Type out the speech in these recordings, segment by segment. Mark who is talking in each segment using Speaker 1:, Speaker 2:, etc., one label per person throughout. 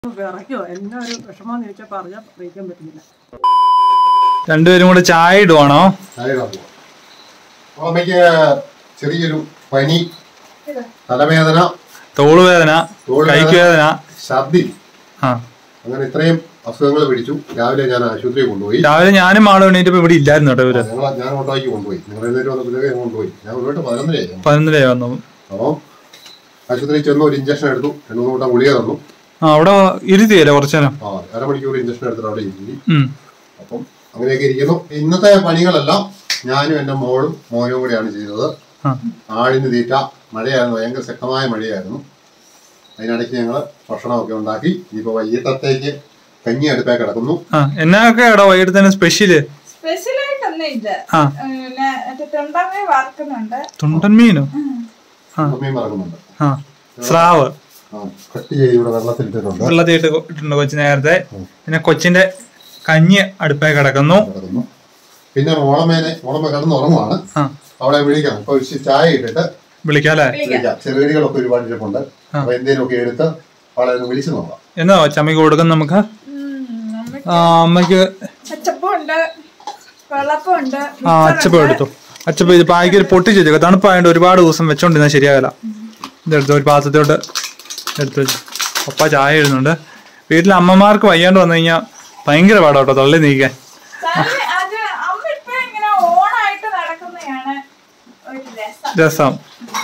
Speaker 1: വിറയ്ക്കോ എന്നാ ഒരു വിഷമം ചോദിച്ചാൽ പറഞ്ഞാൽ അറിയിക്കാൻ പറ്റുന്നില്ല
Speaker 2: രണ്ടുപേരും കൂടെ ചായ ഇടുവാണോ
Speaker 3: അമ്മയ്ക്ക് ചെറിയൊരു പനി തലവേദന
Speaker 2: തോളുവേദന
Speaker 3: തോളുവേദന.
Speaker 2: കൈക്ക് വേദന
Speaker 3: ഛർദി
Speaker 2: ആ
Speaker 3: അങ്ങനെ ഇത്രയും അസുഖങ്ങൾ പിടിച്ചു രാവിലെ ഞാൻ ആശുപത്രിയിൽ കൊണ്ടുപോയി
Speaker 2: രാവിലെ ഞാനും ആളും എണീറ്റപ്പോ ഇവിടെ ഇല്ലായിരുന്നു കേട്ടോ ഇവര്
Speaker 3: ഞങ്ങൾ ഞാൻ ഓട്ടോയ്ക്ക് കൊണ്ടുപോയി നിങ്ങൾ എഴുന്നേറ്റ് വന്നപ്പോഴേക്ക് ഞാൻ കൊണ്ടുപോയി ഞാൻ കൊണ്ടുപോയിട്ട് പതിനൊന്നരയായി
Speaker 2: പതിനൊന്നര വന്നു
Speaker 3: അപ്പം ആശുപത്രിയിൽ ചെന്ന് ഒരു ഇഞ്ചക്ഷൻ എടുത്തു രണ്ടു മൂന്ന് കൂട്ടം ഗുളിക തന്നു
Speaker 2: ആ അവിടെ ഇരുത്തിയല്ലേ കുറച്ചു നേരം
Speaker 3: ആ അരമണിക്കൂർ ഇഞ്ചക്ഷൻ എടുത്തിട്ട് അവിടെ ഇരുത്തി
Speaker 2: ഉം.
Speaker 3: അപ്പം അങ്ങനെയൊക്കെ ഇരിക്കുന്നു ഇന്നത്തെ പണികളെല്ലാം ഞാനും എൻ്റെ മോളും മോനും കൂടെയാണ് ചെയ്തത്
Speaker 2: ആ.
Speaker 3: ആടിന് തീറ്റ മഴയായിരുന്നു ഭയങ്കര ശക്തമായ മഴയായിരുന്നു അതിനിടയ്ക്ക് ഞങ്ങൾ ഭക്ഷണമൊക്കെ ഉണ്ടാക്കി ഇനിയിപ്പോൾ വൈകിട്ടത്തേക്ക് കഞ്ഞി അടുപ്പേ കിടക്കുന്നു
Speaker 2: ആ എന്നൊക്കെ എടാ വൈകിട്ട് തന്നെ സ്പെഷ്യല്
Speaker 4: സ്പെഷ്യലായിട്ടൊന്നും ഇല്ല
Speaker 2: ആ
Speaker 4: പിന്നെ മറ്റേ തൊണ്ടമ്മ വറക്കുന്നുണ്ട്
Speaker 2: തുണ്ടൻ മീനോ ആ.
Speaker 3: അമ്മയും മറക്കുന്നുണ്ട്
Speaker 2: ആ സ്രാവ്
Speaker 3: ആ കട്ട് ചെയ്ത് ഇവിടെ വെള്ളത്തിലിട്ടിട്ടുണ്ട്
Speaker 2: വെള്ളത്തിയിട്ട് ഇട്ടിട്ടുണ്ട് കൊച്ചു നേരത്തെ പിന്നെ കൊച്ചിന്റെ കഞ്ഞി അടുപ്പേ കിടക്കുന്നു
Speaker 3: കിടക്കുന്നു പിന്നെ മോളമേനെ മോളമ കിടന്ന് ഉറങ്ങുവാണ്
Speaker 2: ആ
Speaker 3: അവളെ വിളിക്കണം ഇപ്പൊ ഒരു ഇച്ചിരി ചായ ഇട്ടിട്ട്
Speaker 2: വിളിക്കാല്ലേ
Speaker 3: വിളിക്കാം ചെറുകടികളൊക്കെ ഒരുപാട് ഇരിപ്പുണ്ട് അപ്പൊ എന്തേലുമൊക്കെ എടുത്ത് അവളെ ഒന്ന് വിളിച്ചു നോക്കാം
Speaker 2: എന്നാ ചമ്മയ്ക്ക് കൊടുക്കും നമുക്ക്
Speaker 4: അമ്മയ്ക്ക്
Speaker 2: ആ അമ്മയ്ക്ക്
Speaker 4: അച്ചപ്പമുണ്ട് വെള്ളപ്പമുണ്ട്
Speaker 2: ആ അച്ചപ്പം എടുത്തു അച്ചപ്പം ഇത് പായ്ക്ക് പൊട്ടിച്ച് വെച്ചേക്കാം തണുപ്പായതുകൊണ്ട് ഒരുപാട് ദിവസം വെച്ചോണ്ടിരുന്നാൽ ശരിയാവില്ല ഇതെടുത്തു ഒരു പാത്രത്തോട്ട് എടുത്തു വെച്ചു പപ്പ ചായ ഇടുന്നുണ്ട് വീട്ടിലെ അമ്മമാർക്ക് വയ്യാണ്ട് വന്നു കഴിഞ്ഞാൽ ഭയങ്കര പാടാട്ടോ തള്ളി നീക്കാൻ
Speaker 4: സാരി, അത് അമ്മ ഇപ്പൊ ഇങ്ങനെ ഓണായിട്ട് നടക്കുന്നതാണ് ഒരു രസം
Speaker 2: രസം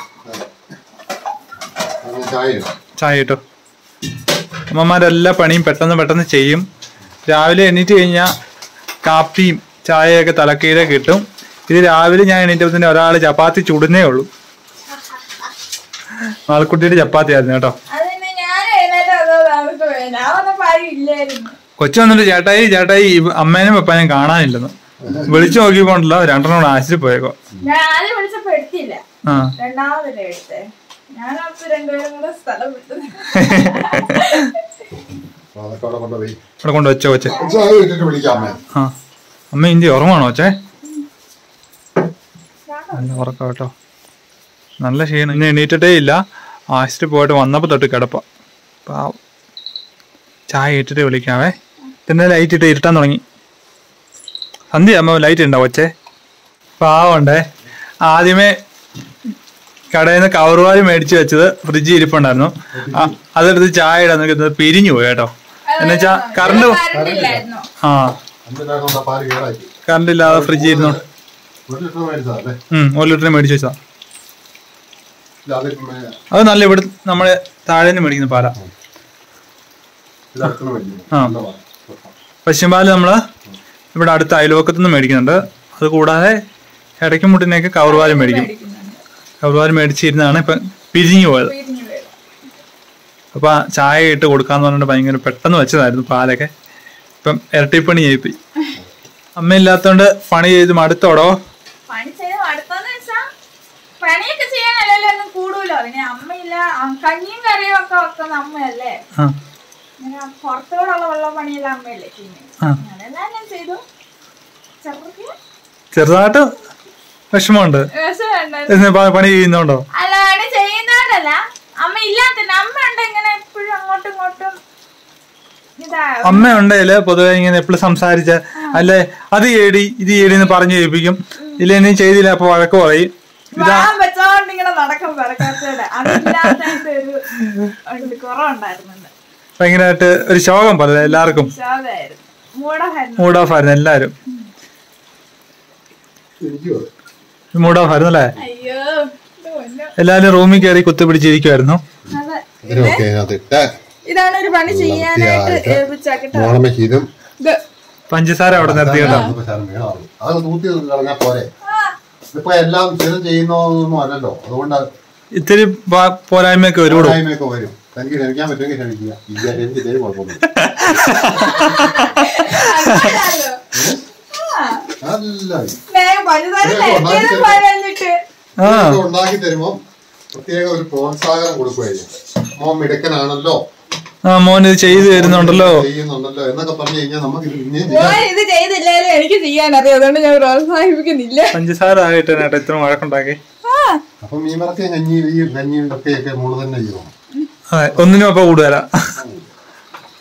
Speaker 3: അങ്ങനെ ചായ ഇടാം
Speaker 2: ചായ ഇട്ടു അമ്മമാരെല്ലാ പണിയും പെട്ടെന്ന് പെട്ടെന്ന് ചെയ്യും രാവിലെ എണീറ്റ് കഴിഞ്ഞാൽ കാപ്പിയും ചായയൊക്കെ തലക്കീഴെ കിട്ടും ഇത് രാവിലെ ഞാൻ എണീറ്റപ്പോൾ തന്നെ ഒരാൾ ചപ്പാത്തി ചുടുന്നേ ഉള്ളൂ ആൾക്കുട്ടിയുടെ ചപ്പാത്തി ആയിരുന്നു കേട്ടോ
Speaker 4: അത് പിന്നെ ഞാൻ എഴുന്നേറ്റ് അതോ താമസിച്ചു പോയി ഞാൻ ഒന്നും പാരി ഇല്ലായിരുന്നു
Speaker 2: കൊച്ചു വന്നിട്ട് ചേട്ടായി ചേട്ടായി ഇവ- അമ്മേനും പപ്പാനും കാണാനില്ലെന്ന് വിളിച്ചു നോക്കിക്കൊണ്ടല്ലോ രണ്ടെണ്ണം കൂടെ ആശുപത്രി പോയേക്കോ
Speaker 4: ഞാൻ ആദ്യം വിളിച്ചപ്പോ എടുത്തില്ല
Speaker 2: ആ
Speaker 4: രണ്ടാമതല്ലേ എടുത്തേ ഞാൻ ഓർത്ത് രണ്ടുപേരും കൂടെ സ്ഥലം വിട്ടു
Speaker 3: അപ്പൊ അതൊക്കെ അവിടെ കൊണ്ടുപോയി
Speaker 2: ഇവിടെ കൊണ്ട് വെച്ചോ കൊച്ചെ
Speaker 3: ചായ ഇട്ടിട്ട് വിളിക്കാം അമ്മേ
Speaker 2: ആ അമ്മ ഇന്ത്യ ഉറങ്ങാണോ കൊച്ചേ നല്ല ഉറക്കം കേട്ടോ നല്ല ക്ഷീണം ഇന്ന് എണീറ്റിട്ടേ ഇല്ല ആശുപത്രി പോയിട്ട് വന്നപ്പോൾ തൊട്ട് കിടപ്പ പാവം ചായ ഇട്ടിട്ട് വിളിക്കാവേ പിന്നെ ലൈറ്റ് ഇട്ട് ഇരുട്ടാൻ തുടങ്ങി സന്ധ്യ അമ്മ ലൈറ്റ് ഉണ്ടോ കൊച്ചേ പാവണ്ടേ ആദ്യമേ കടയിൽ നിന്ന് കവറുവാരി മേടിച്ച് വെച്ചത് ഫ്രിഡ്ജിൽ ഇരിപ്പുണ്ടായിരുന്നു ആ, അതെടുത്ത് ചായ ഇടാൻ നോക്കിയത് പിരിഞ്ഞു പോയി കേട്ടോ എന്നുവെച്ചാ കറണ്ട്
Speaker 4: കറണ്ടില്ലായിരുന്നു
Speaker 2: ആ
Speaker 3: അമ്മ പാല് കേടാക്കി
Speaker 2: കറണ്ട് ഇല്ലാതെ ഫ്രിഡ്ജിൽ ഇരുന്നു
Speaker 3: ഒരു ലിറ്റർ മേടിച്ചതാ അല്ലേ
Speaker 2: ഉം ഒരു ലിറ്ററിന് മേടിച്ച് വെച്ചതാ
Speaker 3: ഇത് അത് മേ-
Speaker 2: അത് നല്ല ഇവിടെ നമ്മളെ താഴെ നിന്ന് മേടിക്കുന്ന പാല
Speaker 3: ഇത് അടുത്തുനിന്ന് മേടിക്കുന്നു.
Speaker 2: ആ.
Speaker 3: നല്ല പാല്.
Speaker 2: പശുമ്പാല് നമ്മള് ഇവിടെ അടുത്ത അയൽവക്കത്തു നിന്ന് മേടിക്കുന്നുണ്ട് അത് കൂടാതെ ഇടയ്ക്ക് മുട്ടിനൊക്കെ കവറുപാല് മേടിക്കും കവറുപാല് മേടിച്ചിരുന്നാണ് ഇപ്പൊ പിരിഞ്ഞു പോയത്
Speaker 4: പിരിഞ്ഞു വീഴും.
Speaker 2: അപ്പൊ ആ ചായ ഇട്ട് കൊടുക്കാന്ന് പറഞ്ഞിട്ട് ഭയങ്കര പെട്ടെന്ന് വെച്ചതായിരുന്നു പാലൊക്കെ ഇപ്പം ഇരട്ടിപ്പണി ചെയ്യിപ്പി അമ്മ ഇല്ലാത്തോണ്ട് പണി ചെയ്ത് മടുത്തോടോ
Speaker 4: പണി ചെയ്ത് അടുത്തെന്ന് വെച്ചാ പണിയൊക്കെ ചെയ്യാനല്ലല്ലോ ഒന്നും കൂടൂലോ പിന്നെ അമ്മയില്ല ആ, കഞ്ഞിയും കറിയും ഒക്കെ വെക്കുന്ന അമ്മയല്ലേ
Speaker 2: ആ
Speaker 4: ഇങ്ങനെ പുറത്തോടുള്ള വെള്ള പണിയെല്ലാം അമ്മയല്ലേ പിന്നെ
Speaker 2: ആ.
Speaker 4: അതെല്ലാം ഞാൻ ചെയ്തു ചെറുപ്പത്തിൽ
Speaker 2: ചെറുതായിട്ട് വിഷമമുണ്ട്
Speaker 4: രസമുണ്ടായിരുന്നു
Speaker 2: എന്ന് പ- പണി ചെയ്യുന്നോണ്ടോ
Speaker 4: അല്ല പണി ചെയ്യുന്നോണ്ടല്ല അമ്മ ഇല്ലാത്തന്നെ അമ്മ ഉണ്ട് ഇങ്ങനെ എപ്പോഴും അങ്ങോട്ടും ഇങ്ങോട്ടും ഇതാ
Speaker 2: അമ്മ ഉണ്ടേല് പൊതുവെ ഇങ്ങനെ എപ്പോഴും സംസാരിച്ച അല്ലെ അത് ഏടി ഇത് ഏടി എന്ന് പറഞ്ഞു കേൾപ്പിക്കും ഇല്ല നീ ചെയ്തില്ല അപ്പൊ വഴക്ക് പറയും
Speaker 4: വാൻ വെച്ചോണ്ട് ഇങ്ങനെ നടക്കും പിറക്കാത്തോടെ അതില്ലാത്ത ഒരു ഉണ്ട്, കുറവുണ്ടായിരുന്നുണ്ട്
Speaker 2: ഭയങ്കരമായിട്ട് ഒരു ശോകം പോലെ എല്ലാവർക്കും
Speaker 4: ശോകമായിരുന്നു മൂടമായിരുന്നു
Speaker 2: മൂഡ് ഓഫ് ആയിരുന്നു എല്ലാരും
Speaker 3: എനിക്കും അതെ.
Speaker 2: മൂഡ് ഓഫ് ആയിരുന്നു അല്ലേ
Speaker 4: അയ്യോ ഇത് പൊന്നോ.
Speaker 2: എല്ലാരും റൂമിൽ കയറി കുത്തിപ്പിടിച്ചിരിക്കുമായിരുന്നു
Speaker 4: അതെ.
Speaker 3: ഇതിനൊക്കെ ഇതിനകത്തിട്ട്
Speaker 4: ഇതാണ് ഒരു പണി ചെയ്യാനായിട്ട്
Speaker 3: വൃത്തിയായിട്ട്
Speaker 4: ഏൽപ്പിച്ച കേട്ടോ
Speaker 3: മോളമ്മയ്ക്ക് ഇതും
Speaker 4: ഇത്
Speaker 2: പഞ്ചസാര അവിടെ നിർത്തി കേട്ടോ
Speaker 3: ഇപ്പൊ ശകലം വേണമായിരുന്നു. അത് തൂത്തി കളഞ്ഞാ പോരെ ഇതിപ്പോ എല്ലാം സ്ഥിരം ചെയ്യുന്നൊന്നും അല്ലല്ലോ അതുകൊണ്ട്
Speaker 2: ഇത്തിരി പ- പോരായ്മയൊക്കെ വരുള്ളൂ
Speaker 3: പോരായ്മയൊക്കെ വരും തനിക്ക് ക്ഷമിക്കാൻ പറ്റുമെങ്കിൽ ക്ഷമിക്കുക ഇല്ല എനിക്ക് ഇതേ കുഴപ്പമൊന്നും
Speaker 4: അങ്ങനെയാണല്ലോ.
Speaker 3: നല്ല
Speaker 4: വേഗം പഞ്ചസാര
Speaker 3: വേഗം
Speaker 4: നേരത്തെ
Speaker 3: ഉണ്ടാക്കി
Speaker 4: പറഞ്ഞിട്ട്
Speaker 2: ആ
Speaker 3: ഇതൊക്കെ ഉണ്ടാക്കി തരുമ്പോ പ്രത്യേക ഒരു പ്രോത്സാഹനം കൊടുക്കുമായിരിക്കും മോൻ മിടുക്കനാണല്ലോ
Speaker 2: ആ മോൻ ഇത് ചെയ്തു തരുന്നുണ്ടല്ലോ
Speaker 3: ചെയ്യുന്നുണ്ടല്ലോ എന്നൊക്കെ പറഞ്ഞു കഴിഞ്ഞാൽ നമുക്ക് ഇത് ഇനിയും
Speaker 4: ഞാൻ ഇത് ചെയ്തില്ലാലും എനിക്ക് ചെയ്യാൻ അറിയാം അതുകൊണ്ട് ഞാൻ പ്രോത്സാഹിപ്പിക്കുന്നില്ല
Speaker 2: പഞ്ചസാര ആയിട്ട് കേട്ടോ ഇത്ര വഴക്കുണ്ടാക്കി
Speaker 4: ആ
Speaker 3: അപ്പൊ മീൻ വറക്കുകയും കഞ്ഞി ഈ കഞ്ഞിയും ഒക്കെ ഒക്കെ മോള് തന്നെ ചെയ്യണം
Speaker 2: അതെ ഒന്നിനും അപ്പൊ കൂടുതല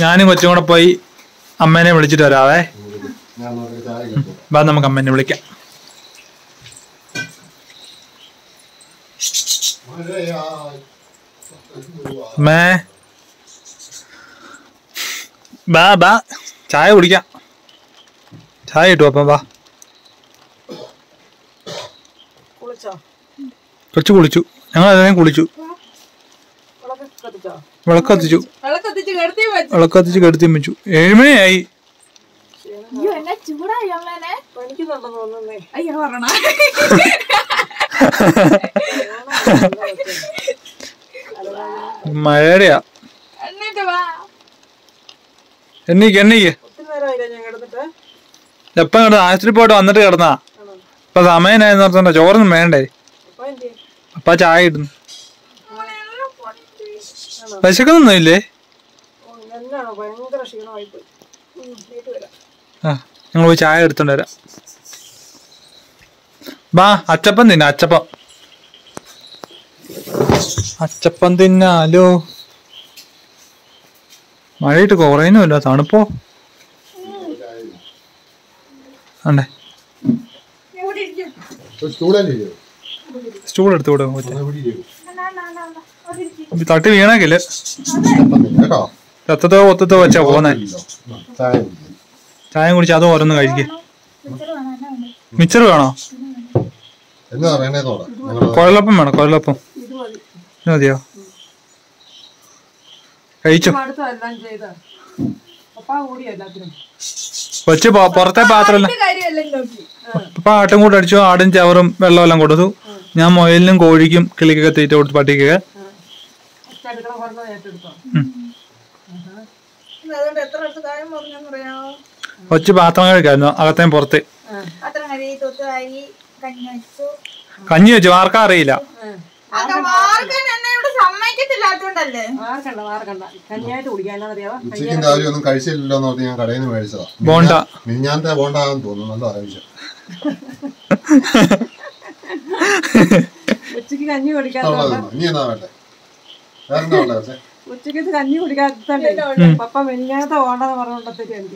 Speaker 2: ഞാനും കൊച്ചും കൂടെ പോയി അമ്മേനെ വിളിച്ചിട്ട് വരാവേ
Speaker 3: ഞാൻ ഒരു ചായ കിട്ടും
Speaker 2: ബാ നമുക്ക് അമ്മേനെ വിളിക്കാം
Speaker 3: മഴയായി
Speaker 2: അമ്മേ ബാ ബാ ചായ കുടിക്കാം ചായ കിട്ടും അപ്പം ബാ
Speaker 1: കുളിച്ചോ
Speaker 2: കൊച്ചു കുളിച്ചു ഞങ്ങൾ അതിനെ കുളിച്ചു
Speaker 1: വിളക്ക് കത്തിച്ചോ
Speaker 2: വിളക്ക് കത്തിച്ചു
Speaker 4: വിളക്കത്തിച്ച് കിടത്തി വെച്ചു
Speaker 2: വിളക്ക് കത്തിച്ച് കെടുത്തി വെച്ചു ഏഴുമണിയായി
Speaker 4: അയ്യോ എന്നെ ചൂടായി അമ്മേനെ
Speaker 1: പണിക്കുന്നുണ്ടെന്ന് തോന്നുന്നേ
Speaker 4: അയ്യോ പറഞ്ഞ
Speaker 2: മഴയുടെയാ
Speaker 4: എന്നിട്ട് വാ
Speaker 2: എണ്ണീക്ക് എണ്ണീക്ക്
Speaker 1: ഒത്തിരി നേരമായില്ല ഞാൻ കിടന്നിട്ട്
Speaker 2: എപ്പം കിടന്ന് ആശുപത്രി പോയിട്ട് വന്നിട്ട് കിടന്നാ
Speaker 1: ആണോ
Speaker 2: ഇപ്പൊ സമയനായെന്ന് പറഞ്ഞ ചോറൊന്നും വേണ്ടേ
Speaker 1: അപ്പൊ എന്ത് ചെയ്യും?
Speaker 2: അപ്പൊ ചായ ഇടുന്നു
Speaker 4: മോളെല്ലാം പൊട്ടി.
Speaker 2: വിശക്കുന്നൊന്നും ഇല്ലേ
Speaker 1: ഓ, എന്നാണോ ഭയങ്കര ക്ഷീണമായിപ്പോയി ഉം, വീട്ടിൽ വരാം
Speaker 2: ആ ഞങ്ങൾ പോയി ചായ എടുത്തോണ്ട് വരാം ബാ അച്ചപ്പം തിന്ന അച്ചപ്പം അച്ചപ്പം തിന്നാലോ മഴയിട്ട് കുറയുന്നുമില്ല തണുപ്പോ ആണ്ടേ
Speaker 4: ഇവിടെ ഇരിക്ക്.
Speaker 3: ഒരു സ്റ്റൂഡന്റ് ഇല്ലേ
Speaker 2: സ്റ്റൂൾ എടുത്തു വിടും
Speaker 3: ഒന്ന് ഇവിടെ ഇരിക്കൂ.
Speaker 4: അണ്ണാ, അണ്ണാ, അണ്ണാ, അണ്ണാ. അവിടെ ഇരിക്ക്.
Speaker 2: തട്ടി വീണാക്കില്ല
Speaker 3: അപ്പം നില്ല് കേട്ടോ
Speaker 2: രത്തത്തോ ഒത്തത്തോ വെച്ചാ പോന്നെ
Speaker 3: ഇല്ലോ. ആ, ചായ കുടിക്ക്.
Speaker 2: ചായ കുടിച്ച് അത് ഓരോന്ന് കഴിക്കും
Speaker 4: മിച്ചറ് വേണം, എന്നാ വേണ്ടേ?
Speaker 2: മിച്ചർ വേണോ
Speaker 3: എന്നതാ വേണ്ടേന്നോടാ ഞങ്ങള്
Speaker 2: കൊഴലപ്പം വേണോ കൊഴലപ്പം
Speaker 1: ഇത് മതി
Speaker 2: ഇത് മതിയോ കഴിച്ചോ
Speaker 1: അടുത്തതെല്ലാം ചെയ്ത അപ്പാ കൂടി എല്ലാത്തിനും
Speaker 2: കൊച്ചു പൊ- പുറത്തെ പാത്രമല്ല
Speaker 4: ഇത് കാര്യമെല്ലാം നോക്കി
Speaker 2: ഇപ്പൊ ആട്ടും കൂടെ അടിച്ചു ആടും ചവറും വെള്ളമെല്ലാം കൊടുത്തു ഞാൻ മുയലിനും കോഴിക്കും കിളിക്കൊക്കെ തീറ്റ കൊടുത്തു പട്ടിക്കൊക്കെ
Speaker 1: അടുക്കള പറഞ്ഞത് ഏറ്റെടുത്തോ
Speaker 4: അതുകൊണ്ട് എത്ര അടുത്ത് കാര്യം പറഞ്ഞെന്നറിയാമോ
Speaker 2: കൊച്ചു പാത്രം കഴിക്കായിരുന്നു അകത്തേം പുറത്ത്
Speaker 4: അത്ര കരി തൊത്ത് അരി കഞ്ഞി വെച്ചു
Speaker 2: കഞ്ഞി വെച്ചു ആർക്കാ അറിയില്ല
Speaker 4: അത് മാർഗൻ എന്നെ ഇവിടെ സമ്മതിക്കത്തില്ലാത്തോണ്ടല്ലേ
Speaker 1: മാർക്കണ്ട മാർക്കണ്ട കഞ്ഞിയായിട്ട് കുടിക്കാനറിയാവോ
Speaker 3: ഉച്ചയ്ക്കും രാവിലെ ഒന്നും കഴിച്ചില്ലല്ലോ എന്ന് പറഞ്ഞ് ഞാൻ കടയിൽ നിന്ന് മേടിച്ചതാ
Speaker 2: ബോണ്ട.
Speaker 3: മിഞ്ഞാന്തെ ബോണ്ടാന്ന് തോന്നുന്നു നല്ല ആവശ്യം
Speaker 1: ഉച്ചക്ക് കഞ്ഞി കുടിക്കാത്ത
Speaker 3: ഇനി എന്നാ വേണ്ടേ വേറെ എന്താ വേണ്ടേ പക്ഷേ
Speaker 1: ഉച്ചക്ക് കഞ്ഞി കുടിക്കാത്തണ്ടേ പപ്പ മെനിങ്ങാത്ത ഓണ്ടെന്ന് പറഞ്ഞോണ്ടത്തേക്ക് എനിക്ക്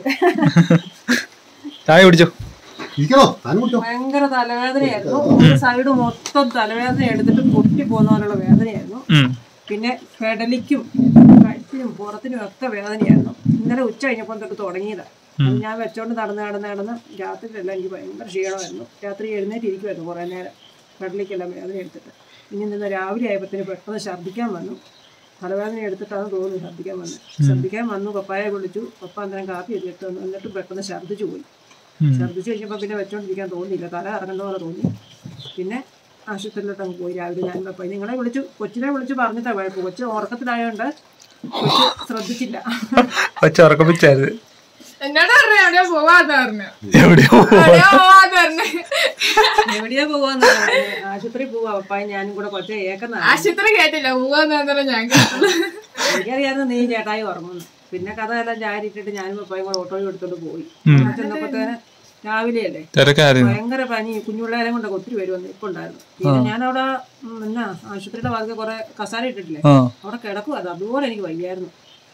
Speaker 2: ചായ കുടിച്ചോ
Speaker 3: ഇരിക്കണോ താൻ കുടിച്ചോ
Speaker 1: ഭയങ്കര തലവേദനയായിരുന്നു ഒരു സൈഡ് മൊത്തം തലവേദന എടുത്തിട്ട് പൊട്ടി പോകുന്ന പോലുള്ള വേദനയായിരുന്നു
Speaker 2: ഉം.
Speaker 1: പിന്നെ പെടലിക്കും കഴുത്തിനും പുറത്തിനും ഒക്കെ വേദനയായിരുന്നു ഇന്നലെ ഉച്ച കഴിഞ്ഞപ്പോൾ തൊട്ട് തുടങ്ങിയതാ അത് ഞാൻ വെച്ചോണ്ട് നടന്ന് നടന്ന് നടന്ന് രാത്രിയിലെല്ലാം എനിക്ക് ഭയങ്കര ക്ഷീണമായിരുന്നു രാത്രി എഴുന്നേറ്റ് ഇരിക്കുമായിരുന്നു കുറേ നേരം പെടലിക്കെല്ലാം വേദന എടുത്തിട്ട് ഇനി നിന്ന് രാവിലെ ആയപ്പോഴത്തേന് പെട്ടെന്ന് ഛർദ്ദിക്കാൻ വന്നു തലവേദന എടുത്തിട്ടാണ് തോന്നുന്നു ഛർദ്ദിക്കാൻ വന്നു ഛർദ്ദിക്കാൻ വന്നു പപ്പായെ വിളിച്ചു പപ്പ അന്നേരം കാപ്പി എടുത്തിട്ട് വന്നു എന്നിട്ട് പെട്ടെന്ന് ഛർദ്ദിച്ചു പോയി
Speaker 2: ഉം.
Speaker 1: ഛർദ്ദിച്ച് കഴിഞ്ഞപ്പോൾ പിന്നെ വെച്ചോണ്ടിരിക്കാൻ തോന്നിയില്ല തല ഇറങ്ങേണ്ട പോലെ തോന്നി പിന്നെ ആശുപത്രിയിലോട്ട് അങ്ങ് പോയി രാവിലെ ഞാൻ പോയി നിങ്ങളെ വിളിച്ചു കൊച്ചിനെ വിളിച്ച് പറഞ്ഞിട്ടാ കുഴപ്പം കൊച്ചു ഉറക്കത്തിലായതുകൊണ്ട് കൊച്ചു ശ്രദ്ധിച്ചില്ല
Speaker 2: കൊച്ചു ഉറക്കപ്പിച്ചായിരുന്നു
Speaker 4: എന്നോട് പറഞ്ഞു എവിടെയോ പോവാന്ന് പറഞ്ഞു
Speaker 2: എവിടെയോ
Speaker 4: എവിടെയോ പോവാന്ന് പറഞ്ഞു
Speaker 1: എവിടെയാ പോവാന്ന് ആശുപത്രി പോവാ പപ്പായ ഞാനും കൂടെ കൊച്ചെ ഏക്കുന്ന
Speaker 4: ആശുപത്രി കേട്ടില്ല പോവാന്ന് പറഞ്ഞാലും ഞാൻ കേട്ടു
Speaker 1: എനിക്കറിയായിരുന്നു നീ ചേട്ടായി ഉറങ്ങുന്നു പിന്നെ കഥ എല്ലാം ചാരിട്ടിട്ട് ഞാനും പപ്പായും കൂടെ ഓട്ടോയിൽ എടുത്തോണ്ട് പോയി ചെന്നപ്പോഴത്തേന് രാവിലെയല്ലേ
Speaker 2: തിരക്കായിരുന്നു
Speaker 1: ഭയങ്കര പനി കുഞ്ഞുപിള്ളേരെ കൊണ്ടൊക്കെ ഒത്തിരി പേര് വന്നു ഇപ്പൊ ഉണ്ടായിരുന്നു പിന്നെ ഞാനവിടെ ഉം, എന്നാ ആശുപത്രിയുടെ വാതിൽ കുറെ കസാര ഇട്ടിട്ടില്ലേ
Speaker 2: ആ
Speaker 1: അവിടെ കിടക്കുക അത് അതുപോലെ എനിക്ക് വയ്യായിരുന്നു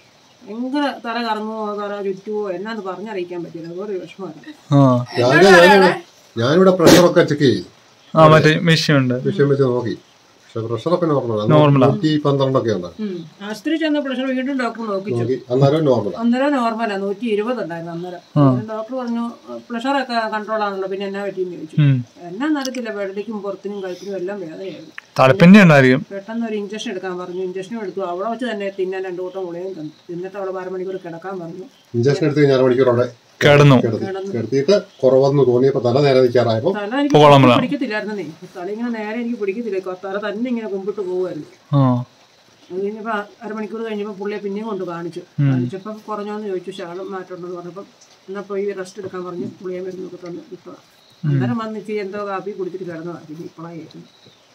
Speaker 1: ഭയങ്കര തല കറങ്ങുമോ തല ചുറ്റുമോ എന്നാന്ന് പറഞ്ഞറിയിക്കാൻ പറ്റില്ല അതുപോലെ വിഷമമായിരുന്നു
Speaker 2: ആ
Speaker 3: രാവിലെ ഞാനിവിടെ ഞാനിവിടെ പ്രഷറൊക്കെ ചെക്ക് ചെയ്തു
Speaker 2: ആ മറ്റേ മെഷീൻ ഉണ്ട്
Speaker 3: വിഷയം വെച്ച് നോക്കി പക്ഷെ പ്രഷറൊക്കെ നോർമലാണ്
Speaker 2: Normal ആ.
Speaker 3: നൂറ്റി പന്ത്രണ്ടൊക്കെ ഉണ്ട്
Speaker 1: ഉം. ആശുപത്രി ചെന്ന പ്രഷർ വീണ്ടും ഡോക്ടർ നോക്കിച്ചു
Speaker 3: നോക്കി അന്നേരം നോർമൽ
Speaker 1: അന്നേരം നോർമലാ നൂറ്റി ഇരുപത് ഉണ്ടായിരുന്നു അന്നേരം അന്നേരം ഡോക്ടർ പറഞ്ഞു പ്രഷറൊക്കെ കൺട്രോൾ ആണല്ലോ പിന്നെ എന്നാ പറ്റിയെന്ന് ചോദിച്ചു
Speaker 2: ഉം.
Speaker 1: എന്നാ നടത്തില്ല വെള്ളയ്ക്കും പുറത്തിനും കഴുത്തിനും എല്ലാം വേദനയായിരുന്നു
Speaker 2: തണുപ്പിന്റെ ഉണ്ടായിരിക്കും
Speaker 1: പെട്ടെന്ന് ഒരു ഇഞ്ചക്ഷൻ എടുക്കാൻ പറഞ്ഞു ഇഞ്ചക്ഷൻ എടുത്തു അവിടെ വെച്ച് തന്നെ തിന്നാൻ രണ്ടു കൂട്ടം ഗുളികയും തന്നു എന്നിട്ട് അവിടെ അരമണിക്കൂർ കിടക്കാൻ പറഞ്ഞു
Speaker 3: ഇഞ്ചക്ഷൻ എടുത്ത് കഴിഞ്ഞാൽ മണിക്കൂർ അവിടെ
Speaker 2: കിടന്നു
Speaker 3: കിടത്തി കിടത്തിയിട്ട് കുറവെന്ന് തോന്നിയപ്പോ തല നേരെ നിൽക്കാറായപ്പോ
Speaker 1: തല എനിക്ക്
Speaker 2: പോളമ്പള.
Speaker 1: പിടിക്കത്തില്ലായിരുന്നു നീ തല ഇങ്ങനെ നേരെ എനിക്ക് പിടിക്കത്തില്ല തല തന്നെ ഇങ്ങനെ കുമ്പിട്ട് പോകുമായിരുന്നു
Speaker 2: ആ
Speaker 1: അത് കഴിഞ്ഞപ്പോ അരമണിക്കൂർ കഴിഞ്ഞപ്പോൾ പുള്ളിയെ പിന്നെയും കൊണ്ട് കാണിച്ചു കാണിച്ചപ്പം കുറഞ്ഞോന്ന് ചോദിച്ചു ശകലം മാറ്റമുണ്ടെന്ന് പറഞ്ഞപ്പം എന്നാ പോയി റെസ്റ്റ് എടുക്കാൻ പറഞ്ഞു പുള്ളിയെ മരുന്നൊക്കെ തന്നു ഇപ്പൊ അന്നേരം വന്ന് ഇച്ചിരി എന്തോ കാപ്പി കുടിച്ചിട്ട് കിടന്നതാ പിന്നെ ഇപ്പോഴായിരുന്നു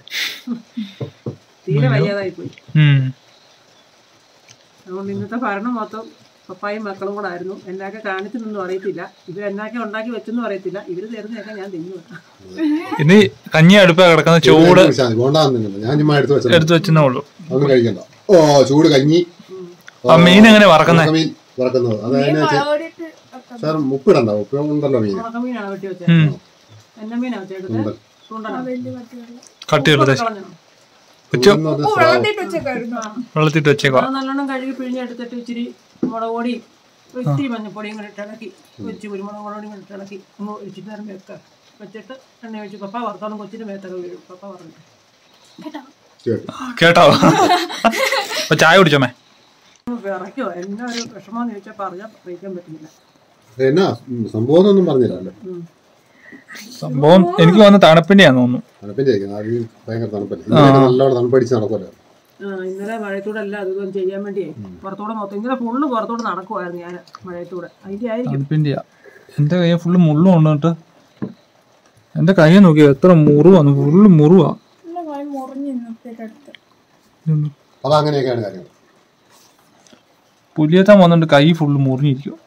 Speaker 1: തീരെ വയ്യാതായി പോയി
Speaker 2: ഉം.
Speaker 1: അതുകൊണ്ട് ഇന്നത്തെ ഭരണം മൊത്തം പപ്പായും മക്കളും കൂടെ ആയിരുന്നു എന്നൊക്കെ കാണിച്ചെന്നൊന്നും അറിയത്തില്ല ഇവർ എന്നൊക്കെ ഉണ്ടാക്കി വെച്ചെന്നും അറിയത്തില്ല ഇവര് തരുന്നതൊക്കെ ഞാൻ തിന്നു
Speaker 2: ഇനി കഞ്ഞി അടുപ്പാ കിടക്കുന്ന ചൂട്
Speaker 3: ബോണ്ടാന്നില്ല ഞാൻ ചുമ്മാ എടുത്ത് വെച്ചത്
Speaker 2: എടുത്തു വെച്ചെന്നേ ഉള്ളൂ
Speaker 3: അതൊന്നും കഴിക്കണ്ട ഓ ചൂട് കഞ്ഞി
Speaker 2: ആ മീൻ എങ്ങനെ വറക്കുന്നേ
Speaker 3: ഉണക്കമീൻ വറക്കുന്നത് അത് അതിനെ
Speaker 4: മുളകൊടിയിട്ട് ഒക്കെ
Speaker 3: സാർ ഉപ്പിടണ്ട ഉപ്പ് ഉണ്ടല്ലോ മീൻ
Speaker 1: ഉണക്കമീനാണ് വെട്ടി വെച്ചത്
Speaker 2: ഉം.
Speaker 1: എന്നെ മീനാ വെച്ചെടുത്ത്
Speaker 3: ഉണ്ട്.
Speaker 1: ചൂണ്ടലാണ്
Speaker 4: വലിയ കട്ടിയുള്ള
Speaker 2: കട്ടിയുള്ള ദേശം
Speaker 1: കളഞ്ഞോ
Speaker 2: ഉച്ച
Speaker 3: ഉഴുന്നത്
Speaker 4: ഉപ്പ് വെള്ളത്തിട്ട് വെച്ചേക്കായിരുന്നു
Speaker 2: വെള്ളത്തിട്ട് വെച്ചേക്കുക
Speaker 1: അത് നല്ലോണം കഴുകി പിഴിഞ്ഞെടുത്തിട്ട് ഇച്ചിരി മുളക് പൊടിയും ഇത്തിരി മഞ്ഞപ്പൊടിയും കൂടി ഇട്ട് ഇളക്കി വെച്ച് കുരുമുളക് പൊടിയും കൂടി ഇട്ട് ഇളക്കി ഒന്ന് ഒഴിച്ചിട്ട് നേരം വെക്കുക വെച്ചിട്ട് എണ്ണ ഒഴിച്ച് പപ്പ വറുത്തോളം കൊച്ചിന് മേത്തൊക്കെ വീഴും പപ്പ പറഞ്ഞു
Speaker 4: കേട്ടോ
Speaker 3: കേട്ടു.
Speaker 2: കേട്ടോ അപ്പൊ ചായ കുടിച്ചോമേ
Speaker 1: വിറയ്ക്കോ എന്നാ ഒരു വിഷമമെന്ന് ചോദിച്ചാൽ പറഞ്ഞാൽ കഴിക്കാൻ പറ്റുന്നില്ല
Speaker 3: എന്നാ ഉം, സംഭവം ഒന്നും പറഞ്ഞില്ലല്ലോ
Speaker 1: ഉം.
Speaker 2: സംഭവം എനിക്ക് തോന്നുന്നു തണുപ്പിന്റെയാന്ന് തോന്നുന്നു
Speaker 3: തണുപ്പിന്റെ ആയിരിക്കും. അത് ഈ ഭയങ്കര തണുപ്പല്ലേ ഇന്നലെയൊക്കെ നല്ലോണം തണുപ്പടിച്ച് നടക്കുമല്ലോ
Speaker 1: ആ, ഇന്നലെ മഴയത്തൂടെ അല്ല അതൊന്നും ചെയ്യാൻ വേണ്ടി പുറത്തൂടെ മൊത്തം ഇന്നലെ ഫുള്ള് പുറത്തോട്ട് നടക്കുമായിരുന്നു ഞാൻ മഴയത്തൂടെ അതിന്റെ ആയിരിക്കും
Speaker 2: തണുപ്പിന്റെയാ എന്റെ കൈ ഫുള്ള് മുള്ളും ഉണ്ട് കേട്ടോ എന്റെ കൈ നോക്കിയോ എത്ര മുറിവാന്ന് ഫുള്ള് മുറിവാ
Speaker 4: നല്ല കൈ മുറിഞ്ഞു ഇന്നത്തെ അടുത്ത്
Speaker 3: അതങ്ങനെയൊക്കെയാണ് കാര്യങ്ങൾ
Speaker 2: പുലിയെത്താൻ വന്നിട്ട് കൈ ഫുള്ള് മുറിഞ്ഞിരിക്കും